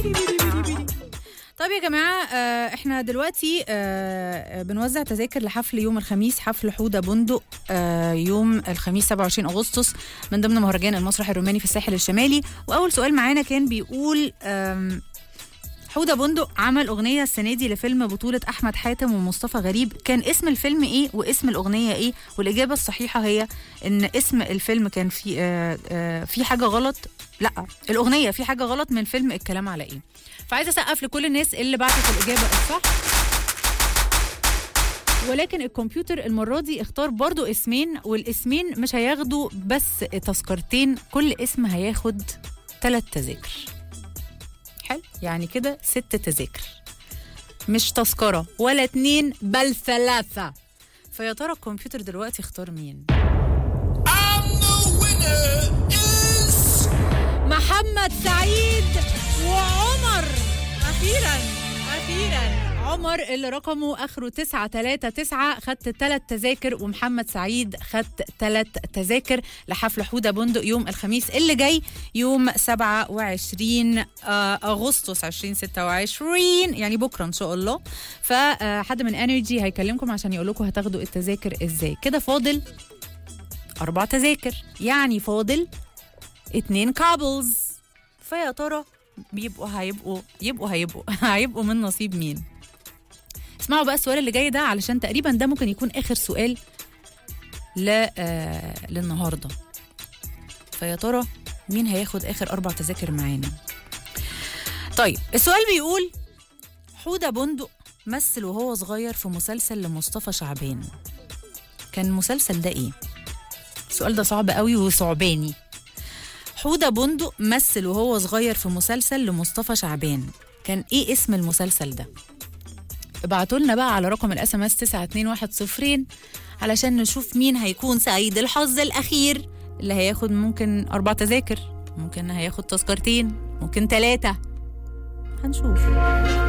طيب يا جماعة آه، احنا دلوقتي آه، بنوزع تذاكر لحفل يوم الخميس حفل حودة بندق آه، يوم الخميس 27 أغسطس من ضمن مهرجان المسرح الروماني في الساحل الشمالي وأول سؤال معانا كان بيقول آم، حودة بندق عمل أغنية السنة دي لفيلم بطولة أحمد حاتم ومصطفى غريب كان اسم الفيلم إيه واسم الأغنية إيه والإجابة الصحيحة هي إن اسم الفيلم كان في آه، آه، في حاجة غلط لا الأغنية في حاجة غلط من فيلم الكلام على إيه فعايزه اسقف لكل الناس اللي بعتت الاجابه الصح ولكن الكمبيوتر المره دي اختار برضو اسمين والاسمين مش هياخدوا بس تذكرتين كل اسم هياخد ثلاث تذاكر حلو يعني كده ست تذاكر مش تذكره ولا اتنين بل ثلاثه فيا ترى الكمبيوتر دلوقتي اختار مين I'm the winner is محمد سعيد وعمر اخيرا اخيرا عمر اللي رقمه اخره 939 خدت ثلاث تذاكر ومحمد سعيد خدت ثلاث تذاكر لحفل حوده بندق يوم الخميس اللي جاي يوم 27 آه، اغسطس 2026 يعني بكره ان شاء الله فحد من انرجي هيكلمكم عشان يقول لكم هتاخدوا التذاكر ازاي كده فاضل اربع تذاكر يعني فاضل اتنين كابلز فيا ترى بيبقوا هيبقوا يبقوا هيبقوا هيبقوا من نصيب مين اسمعوا بقى السؤال اللي جاي ده علشان تقريبا ده ممكن يكون اخر سؤال ل آه للنهارده فيا ترى مين هياخد اخر اربع تذاكر معانا طيب السؤال بيقول حوده بندق مثل وهو صغير في مسلسل لمصطفى شعبان كان المسلسل ده ايه السؤال ده صعب قوي وصعباني حودة بندق مثل وهو صغير في مسلسل لمصطفى شعبان كان ايه اسم المسلسل ده ابعتوا لنا بقى على رقم الاس ام اس 92110 علشان نشوف مين هيكون سعيد الحظ الاخير اللي هياخد ممكن اربع تذاكر ممكن هياخد تذكرتين ممكن ثلاثة هنشوف